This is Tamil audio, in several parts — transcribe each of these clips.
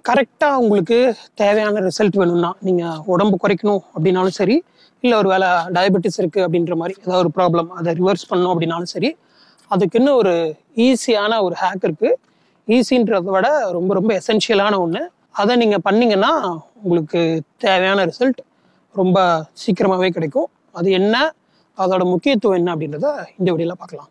கரெக்டாக உங்களுக்கு தேவையான ரிசல்ட் வேணும்னா நீங்கள் உடம்பு குறைக்கணும் அப்படின்னாலும் சரி இல்லை ஒரு வேளை டயபெட்டிஸ் இருக்குது அப்படின்ற மாதிரி ஏதாவது ஒரு ப்ராப்ளம் அதை ரிவர்ஸ் பண்ணணும் அப்படின்னாலும் சரி அதுக்குன்னு ஒரு ஈஸியான ஒரு ஹேக் இருக்குது ஈஸின்றதை விட ரொம்ப ரொம்ப எசென்ஷியலான ஒன்று அதை நீங்கள் பண்ணீங்கன்னா உங்களுக்கு தேவையான ரிசல்ட் ரொம்ப சீக்கிரமாகவே கிடைக்கும் அது என்ன அதோட முக்கியத்துவம் என்ன அப்படின்றத இந்த வீடியோவில் பார்க்கலாம்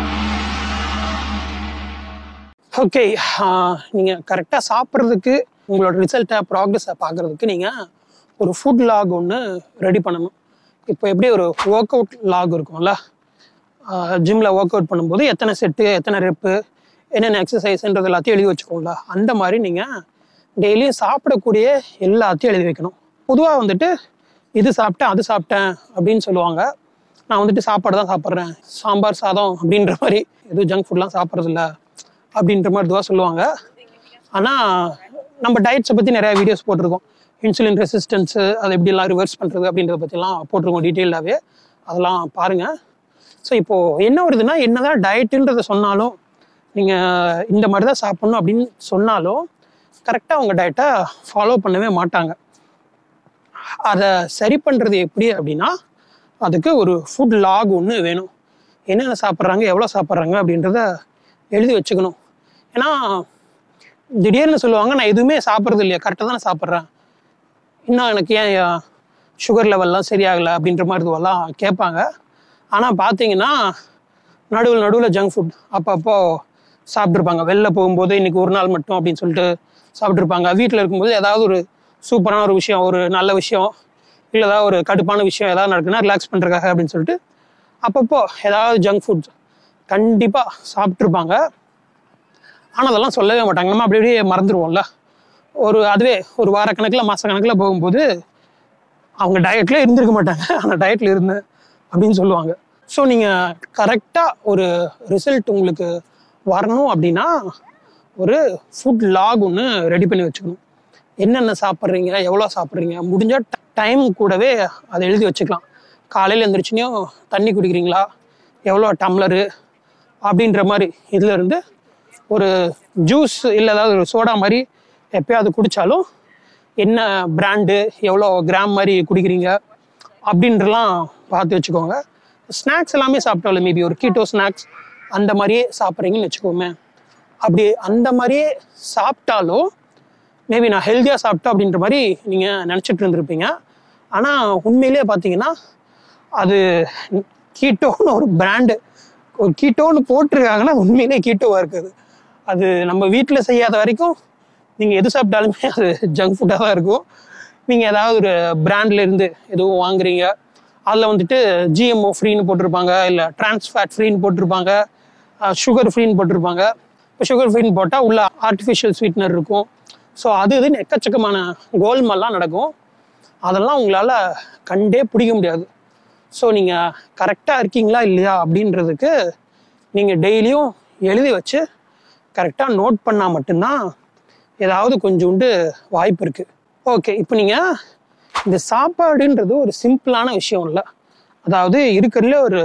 ஓகே நீங்கள் கரெக்டாக சாப்பிட்றதுக்கு உங்களோட ரிசல்ட்டை ப்ராக்ரஸை பார்க்குறதுக்கு நீங்கள் ஒரு ஃபுட் லாக் ஒன்று ரெடி பண்ணணும் இப்போ எப்படி ஒரு ஒர்க் அவுட் லாக் இருக்கும்ல ஜிம்மில் ஒர்க் அவுட் பண்ணும்போது எத்தனை செட்டு எத்தனை ரெப்பு என்னென்ன எக்ஸசைஸ்ன்றது எல்லாத்தையும் எழுதி வச்சுக்கோங்களா அந்த மாதிரி நீங்கள் டெய்லியும் சாப்பிடக்கூடிய எல்லாத்தையும் எழுதி வைக்கணும் பொதுவாக வந்துட்டு இது சாப்பிட்டேன் அது சாப்பிட்டேன் அப்படின்னு சொல்லுவாங்க நான் வந்துட்டு சாப்பாடு தான் சாப்பிட்றேன் சாம்பார் சாதம் அப்படின்ற மாதிரி எதுவும் ஜங்க் ஃபுட்லாம் சாப்பிட்றதில்ல அப்படின்ற மாதிரி இதுவாக சொல்லுவாங்க ஆனால் நம்ம டயட்ஸை பற்றி நிறையா வீடியோஸ் போட்டிருக்கோம் இன்சுலின் ரெசிஸ்டன்ஸு அதை எப்படிலாம் ரிவர்ஸ் பண்ணுறது அப்படின்றத பற்றிலாம் போட்டிருக்கோம் டீட்டெயிலாகவே அதெல்லாம் பாருங்கள் ஸோ இப்போது என்ன வருதுன்னா என்னதான் டயட்டுன்றதை சொன்னாலும் நீங்கள் இந்த மாதிரி தான் சாப்பிட்ணும் அப்படின்னு சொன்னாலும் கரெக்டாக அவங்க டயட்டை ஃபாலோ பண்ணவே மாட்டாங்க அதை சரி பண்ணுறது எப்படி அப்படின்னா அதுக்கு ஒரு ஃபுட் லாக் ஒன்று வேணும் என்னென்ன சாப்பிட்றாங்க எவ்வளோ சாப்பிட்றாங்க அப்படின்றத எழுதி வச்சுக்கணும் ஏன்னா திடீர்னு சொல்லுவாங்க நான் எதுவுமே சாப்பிட்றது இல்லையா கரெக்டாக தானே சாப்பிட்றேன் இன்னும் எனக்கு ஏன் சுகர் லெவல்லாம் சரியாகலை அப்படின்ற மாதிரி இதுவெல்லாம் கேட்பாங்க ஆனால் பார்த்தீங்கன்னா நடுவில் நடுவில் ஜங்க் ஃபுட் அப்பப்போ சாப்பிட்ருப்பாங்க வெளில போகும்போது இன்னைக்கு ஒரு நாள் மட்டும் அப்படின்னு சொல்லிட்டு சாப்பிட்ருப்பாங்க வீட்டில் இருக்கும்போது ஏதாவது ஒரு சூப்பரான ஒரு விஷயம் ஒரு நல்ல விஷயம் இல்லை ஏதாவது ஒரு கடுப்பான விஷயம் ஏதாவது நடக்குன்னா ரிலாக்ஸ் பண்ணுறக்காக அப்படின்னு சொல்லிட்டு அப்பப்போ ஏதாவது ஜங்க் ஃபுட் கண்டிப்பாக சாப்பிட்ருப்பாங்க ஆனால் அதெல்லாம் சொல்லவே மாட்டாங்க நம்ம அப்படி அப்படியே மறந்துடுவோம்ல ஒரு அதுவே ஒரு வாரக்கணக்கில் மாதக்கணக்கில் போகும்போது அவங்க டயட்ல இருந்திருக்க மாட்டாங்க ஆனால் டயட்ல இருந்தேன் அப்படின்னு சொல்லுவாங்க ஸோ நீங்கள் கரெக்டாக ஒரு ரிசல்ட் உங்களுக்கு வரணும் அப்படின்னா ஒரு ஃபுட் லாக் ஒன்று ரெடி பண்ணி வச்சுக்கணும் என்னென்ன சாப்பிட்றீங்க எவ்வளோ சாப்பிட்றீங்க முடிஞ்சால் டைம் கூடவே அதை எழுதி வச்சுக்கலாம் காலையில் எழுந்திரிச்சினையும் தண்ணி குடிக்கிறீங்களா எவ்வளோ டம்ளரு அப்படின்ற மாதிரி இதுல இருந்து ஒரு ஜூஸ் இல்லை ஏதாவது ஒரு சோடா மாதிரி எப்பயாவது குடித்தாலும் என்ன பிராண்டு எவ்வளோ கிராம் மாதிரி குடிக்கிறீங்க அப்படின்றலாம் பார்த்து வச்சுக்கோங்க ஸ்நாக்ஸ் எல்லாமே சாப்பிட்டாலும் மேபி ஒரு கீட்டோ ஸ்நாக்ஸ் அந்த மாதிரியே சாப்பிட்றீங்கன்னு வச்சுக்கோமே அப்படி அந்த மாதிரியே சாப்பிட்டாலும் மேபி நான் ஹெல்த்தியாக சாப்பிட்டேன் அப்படின்ற மாதிரி நீங்கள் நினச்சிட்டு இருந்திருப்பீங்க ஆனால் உண்மையிலேயே பார்த்தீங்கன்னா அது கீட்டோன்னு ஒரு பிராண்டு ஒரு கீட்டோன்னு போட்டிருக்காங்கன்னா உண்மையிலேயே கீட்டோவாக இருக்குது அது நம்ம வீட்டில் செய்யாத வரைக்கும் நீங்கள் எது சாப்பிட்டாலுமே அது ஜங்க் ஃபுட்டாக தான் இருக்கும் நீங்கள் ஏதாவது ஒரு பிராண்ட்ல இருந்து எதுவும் வாங்குறீங்க அதில் வந்துட்டு ஜிஎம்ஓ ஃப்ரீன்னு போட்டிருப்பாங்க இல்லை டிரான்ஸ்ஃபேட் ஃப்ரீன்னு போட்டிருப்பாங்க சுகர் ஃப்ரீன்னு போட்டிருப்பாங்க இப்போ சுகர் ஃப்ரீன்னு போட்டால் உள்ள ஆர்டிஃபிஷியல் ஸ்வீட்னர் இருக்கும் ஸோ அது இதுன்னு எக்கச்சக்கமான கோல்மெல்லாம் நடக்கும் அதெல்லாம் உங்களால் கண்டே பிடிக்க முடியாது ஸோ நீங்கள் கரெக்டாக இருக்கீங்களா இல்லையா அப்படின்றதுக்கு நீங்கள் டெய்லியும் எழுதி வச்சு கரெக்டாக நோட் பண்ணால் மட்டும்தான் ஏதாவது கொஞ்சோண்டு வாய்ப்பு இருக்குது ஓகே இப்போ நீங்கள் இந்த சாப்பாடுன்றது ஒரு சிம்பிளான விஷயம் இல்லை அதாவது இருக்கிறதுல ஒரு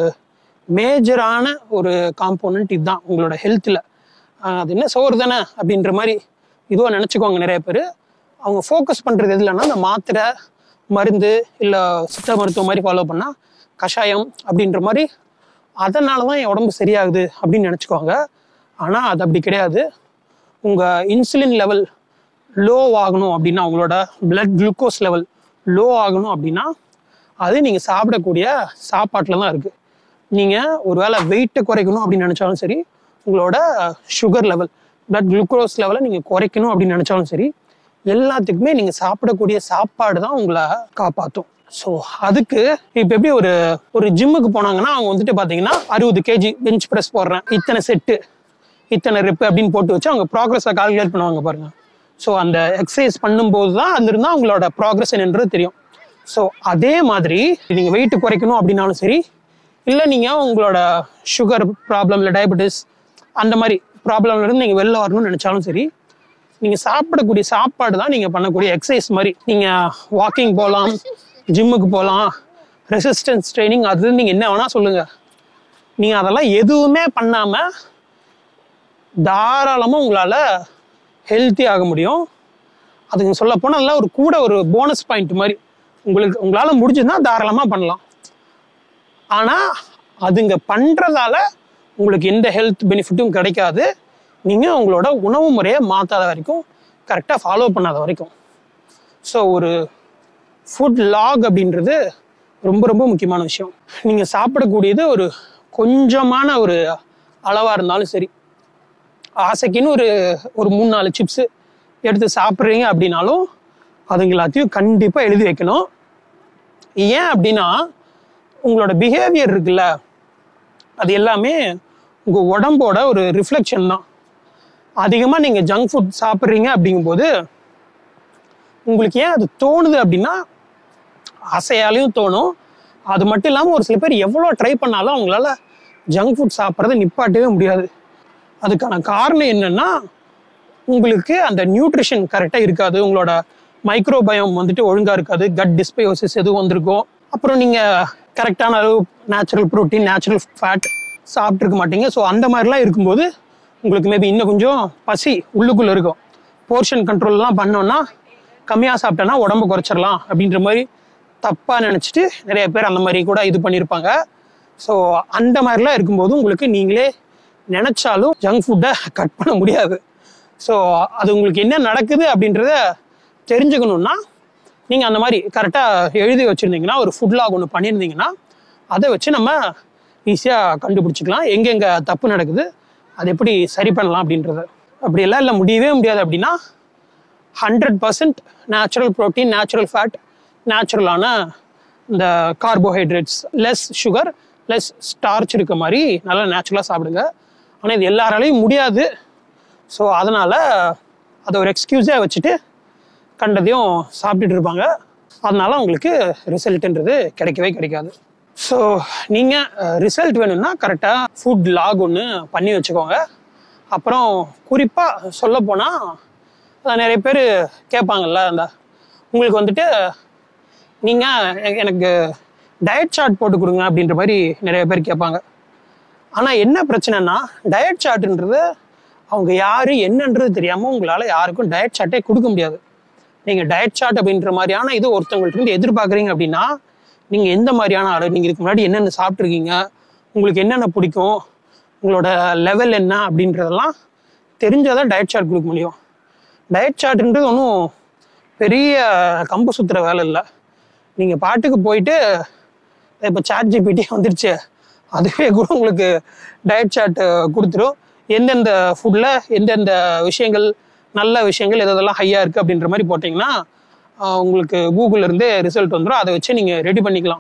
மேஜரான ஒரு காம்போனன்ட் இதுதான் உங்களோட ஹெல்த்தில் அது என்ன சோறு தானே அப்படின்ற மாதிரி இதுவாக நினச்சிக்குவாங்க நிறைய பேர் அவங்க ஃபோக்கஸ் பண்ணுறது எதுலன்னா அந்த மாத்திரை மருந்து இல்லை சித்த மருத்துவம் மாதிரி ஃபாலோ பண்ணால் கஷாயம் அப்படின்ற மாதிரி அதனால தான் என் உடம்பு சரியாகுது அப்படின்னு நினச்சிக்குவாங்க ஆனால் அது அப்படி கிடையாது உங்கள் இன்சுலின் லெவல் லோ ஆகணும் அப்படின்னா உங்களோட பிளட் குளுக்கோஸ் லெவல் லோ ஆகணும் அப்படின்னா அது நீங்கள் சாப்பிடக்கூடிய சாப்பாட்டில் தான் இருக்குது நீங்கள் ஒருவேளை வெயிட்டை குறைக்கணும் அப்படின்னு நினச்சாலும் சரி உங்களோட சுகர் லெவல் பிளட் குளுக்கோஸ் லெவலை நீங்கள் குறைக்கணும் அப்படின்னு நினச்சாலும் சரி எல்லாத்துக்குமே நீங்கள் சாப்பிடக்கூடிய சாப்பாடு தான் உங்களை காப்பாற்றும் ஸோ அதுக்கு இப்போ எப்படி ஒரு ஒரு ஜிம்முக்கு போனாங்கன்னா அவங்க வந்துட்டு பார்த்தீங்கன்னா அறுபது கேஜி பெஞ்ச் ப்ரெஸ் போடுறேன் இத்தனை செட்டு இத்தனை ரெப்பு அப்படின்னு போட்டு வச்சு அவங்க ப்ராக்ரஸை கால்குலேட் பண்ணுவாங்க பாருங்க ஸோ அந்த எக்ஸசைஸ் பண்ணும்போது தான் அது இருந்தால் அவங்களோட ப்ராக்ரஸ் என்னன்றது தெரியும் ஸோ அதே மாதிரி நீங்கள் வெயிட் குறைக்கணும் அப்படின்னாலும் சரி இல்லை நீங்கள் உங்களோட சுகர் ப்ராப்ளம் இல்லை டயபெட்டிஸ் அந்த மாதிரி ப்ராப்ளம்ல இருந்து நீங்கள் வெளில வரணும்னு நினச்சாலும் சரி நீங்கள் சாப்பிடக்கூடிய சாப்பாடு தான் நீங்கள் பண்ணக்கூடிய எக்ஸசைஸ் மாதிரி நீங்கள் வாக்கிங் போகலாம் ஜிம்முக்கு போகலாம் ரெசிஸ்டன்ஸ் ட்ரைனிங் அது நீங்கள் என்ன வேணால் சொல்லுங்கள் நீங்கள் அதெல்லாம் எதுவுமே பண்ணாமல் தாராளமாக உங்களால் ஹெல்த்தி ஆக முடியும் அதுங்க சொல்ல போனால் நல்லா ஒரு கூட ஒரு போனஸ் பாயிண்ட் மாதிரி உங்களுக்கு உங்களால் முடிஞ்சதுன்னா தாராளமாக பண்ணலாம் ஆனால் அதுங்க பண்ணுறதால உங்களுக்கு எந்த ஹெல்த் பெனிஃபிட்டும் கிடைக்காது நீங்கள் உங்களோட உணவு முறையை மாற்றாத வரைக்கும் கரெக்டாக ஃபாலோ பண்ணாத வரைக்கும் ஸோ ஒரு ஃபுட் லாக் அப்படின்றது ரொம்ப ரொம்ப முக்கியமான விஷயம் நீங்கள் சாப்பிடக்கூடியது ஒரு கொஞ்சமான ஒரு அளவாக இருந்தாலும் சரி ஆசைக்குன்னு ஒரு ஒரு மூணு நாலு சிப்ஸு எடுத்து சாப்பிட்றீங்க அப்படின்னாலும் அதுங்க எல்லாத்தையும் கண்டிப்பாக எழுதி வைக்கணும் ஏன் அப்படின்னா உங்களோட பிஹேவியர் இருக்குல்ல அது எல்லாமே உங்கள் உடம்போட ஒரு ரிஃப்ளெக்ஷன் தான் அதிகமாக நீங்கள் ஜங்க் ஃபுட் சாப்பிட்றீங்க அப்படிங்கும்போது உங்களுக்கு ஏன் அது தோணுது அப்படின்னா ஆசையாலையும் தோணும் அது மட்டும் இல்லாமல் ஒரு சில பேர் எவ்வளோ ட்ரை பண்ணாலும் அவங்களால ஜங்க் ஃபுட் சாப்பிட்றத நிப்பாட்டவே முடியாது அதுக்கான காரணம் என்னன்னா உங்களுக்கு அந்த நியூட்ரிஷன் கரெக்டாக இருக்காது உங்களோட மைக்ரோபயம் வந்துட்டு ஒழுங்காக இருக்காது கட் டிஸ்பயோசிஸ் எதுவும் வந்திருக்கும் அப்புறம் நீங்கள் கரெக்டான அளவு நேச்சுரல் ப்ரோட்டீன் நேச்சுரல் ஃபேட் சாப்பிட்ருக்க மாட்டீங்க ஸோ அந்த மாதிரிலாம் இருக்கும்போது உங்களுக்கு மேபி இன்னும் கொஞ்சம் பசி உள்ளுக்குள்ளே இருக்கும் போர்ஷன் கண்ட்ரோல்லாம் பண்ணோன்னா கம்மியாக சாப்பிட்டோன்னா உடம்பு குறைச்சிடலாம் அப்படின்ற மாதிரி தப்பாக நினச்சிட்டு நிறைய பேர் அந்த மாதிரி கூட இது பண்ணியிருப்பாங்க ஸோ அந்த மாதிரிலாம் இருக்கும்போது உங்களுக்கு நீங்களே நினச்சாலும் ஜங்க் ஃபுட்டை கட் பண்ண முடியாது ஸோ அது உங்களுக்கு என்ன நடக்குது அப்படின்றத தெரிஞ்சுக்கணுன்னா நீங்கள் அந்த மாதிரி கரெக்டாக எழுதி வச்சுருந்தீங்கன்னா ஒரு ஃபுட் லாக் ஒன்று பண்ணியிருந்தீங்கன்னா அதை வச்சு நம்ம ஈஸியாக கண்டுபிடிச்சிக்கலாம் எங்கெங்கே தப்பு நடக்குது அது எப்படி சரி பண்ணலாம் அப்படின்றத அப்படியெல்லாம் இல்லை முடியவே முடியாது அப்படின்னா hundred percent natural protein natural fat நேச்சுரலான இந்த carbohydrates less sugar less starch இருக்க மாதிரி நல்லா நேச்சுரலாக சாப்பிடுங்க ஆனால் இது எல்லாராலையும் முடியாது ஸோ அதனால் அதை ஒரு எக்ஸ்கியூஸாக வச்சுட்டு கண்டதையும் சாப்பிட்டுட்டு இருப்பாங்க அதனால உங்களுக்கு ரிசல்ட்டுன்றது கிடைக்கவே கிடைக்காது ஸோ நீங்கள் ரிசல்ட் வேணும்னா கரெக்டாக ஃபுட் லாக் ஒன்று பண்ணி வச்சுக்கோங்க அப்புறம் குறிப்பாக சொல்ல போனால் நிறைய பேர் கேட்பாங்கல்ல அந்த உங்களுக்கு வந்துட்டு நீங்கள் எனக்கு டயட் சார்ட் போட்டு கொடுங்க அப்படின்ற மாதிரி நிறைய பேர் கேட்பாங்க ஆனால் என்ன பிரச்சனைனா டயட் சார்ட்ன்றது அவங்க யார் என்னன்றது தெரியாமல் உங்களால் யாருக்கும் டயட் சார்ட்டே கொடுக்க முடியாது நீங்கள் டயட் சார்ட் அப்படின்ற மாதிரியான இது ஒருத்தவங்கள்ட்ட இருந்து எதிர்பார்க்குறீங்க அப்படின்னா நீங்கள் எந்த மாதிரியான ஆள் நீங்கள் இதுக்கு முன்னாடி என்னென்ன சாப்பிட்ருக்கீங்க உங்களுக்கு என்னென்ன பிடிக்கும் உங்களோட லெவல் என்ன அப்படின்றதெல்லாம் தெரிஞ்சாதான் டயட் சார்ட் கொடுக்க முடியும் டயட் சார்ட்ன்றது ஒன்றும் பெரிய கம்பு சுற்றுற வேலை இல்லை நீங்கள் பாட்டுக்கு போயிட்டு இப்போ சாட் ஜிபிடி வந்துருச்சு அதுவே கூட உங்களுக்கு டயட் சார்ட் கொடுத்துரும் எந்தெந்த ஃபுட்டில் எந்தெந்த விஷயங்கள் நல்ல விஷயங்கள் எது எதெல்லாம் ஹையாக இருக்குது அப்படின்ற மாதிரி போட்டிங்கன்னா ஆஹ் உங்களுக்கு கூகுள்ல இருந்தே ரிசல்ட் வந்துடும் அதை வச்சு நீங்கள் ரெடி பண்ணிக்கலாம்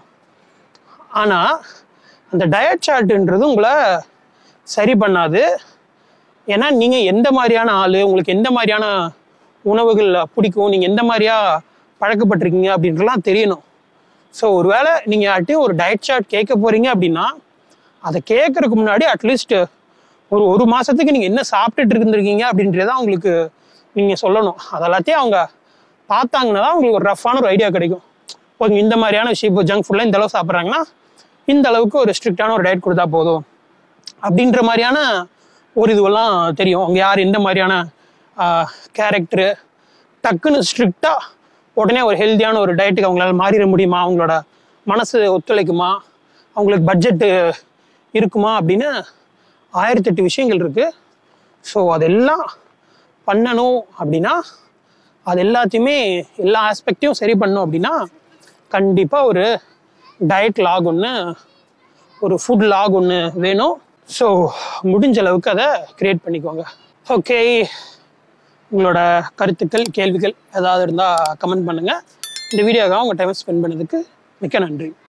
ஆனால் அந்த டயட் சார்ட்டுன்றது உங்களை சரி பண்ணாது ஏன்னா நீங்கள் எந்த மாதிரியான ஆள் உங்களுக்கு எந்த மாதிரியான உணவுகள் பிடிக்கும் நீங்கள் எந்த மாதிரியா பழக்கப்பட்டிருக்கீங்க அப்படின்றலாம் தெரியணும் ஸோ ஒருவேளை நீங்கள் யார்ட்டையும் ஒரு டயட் சார்ட் கேட்க போகிறீங்க அப்படின்னா அதை கேட்கறதுக்கு முன்னாடி அட்லீஸ்ட் ஒரு ஒரு மாதத்துக்கு நீங்கள் என்ன சாப்பிட்டுட்டு இருந்திருக்கீங்க அப்படின்றத அவங்களுக்கு நீங்கள் சொல்லணும் அது எல்லாத்தையும் அவங்க பார்த்தாங்கன்னா தான் உங்களுக்கு ஒரு ரஃப்பான ஒரு ஐடியா கிடைக்கும் ஓகே இந்த மாதிரியான விஷயம் இப்போ ஜங்க் ஃபுட்லாம் இந்த அளவு சாப்பிட்றாங்கன்னா இந்த அளவுக்கு ஒரு ஸ்ட்ரிக்டான ஒரு டயட் கொடுத்தா போதும் அப்படின்ற மாதிரியான ஒரு இதுவெல்லாம் தெரியும் அவங்க யார் எந்த மாதிரியான கேரக்டரு டக்குன்னு ஸ்ட்ரிக்டாக உடனே ஒரு ஹெல்த்தியான ஒரு டயட்டுக்கு அவங்களால மாறிட முடியுமா அவங்களோட மனசு ஒத்துழைக்குமா அவங்களுக்கு பட்ஜெட்டு இருக்குமா அப்படின்னு ஆயிரத்தெட்டு விஷயங்கள் இருக்குது ஸோ அதெல்லாம் பண்ணணும் அப்படின்னா அது எல்லாத்தையுமே எல்லா ஆஸ்பெக்டையும் சரி பண்ணணும் அப்படின்னா கண்டிப்பாக ஒரு டயட் லாக் ஒன்று ஒரு ஃபுட் லாக் ஒன்று வேணும் ஸோ முடிஞ்ச அளவுக்கு அதை க்ரியேட் பண்ணிக்கோங்க ஓகே உங்களோட கருத்துக்கள் கேள்விகள் ஏதாவது இருந்தால் கமெண்ட் பண்ணுங்கள் இந்த வீடியோக்காக உங்கள் டைம் ஸ்பெண்ட் பண்ணதுக்கு மிக்க நன்றி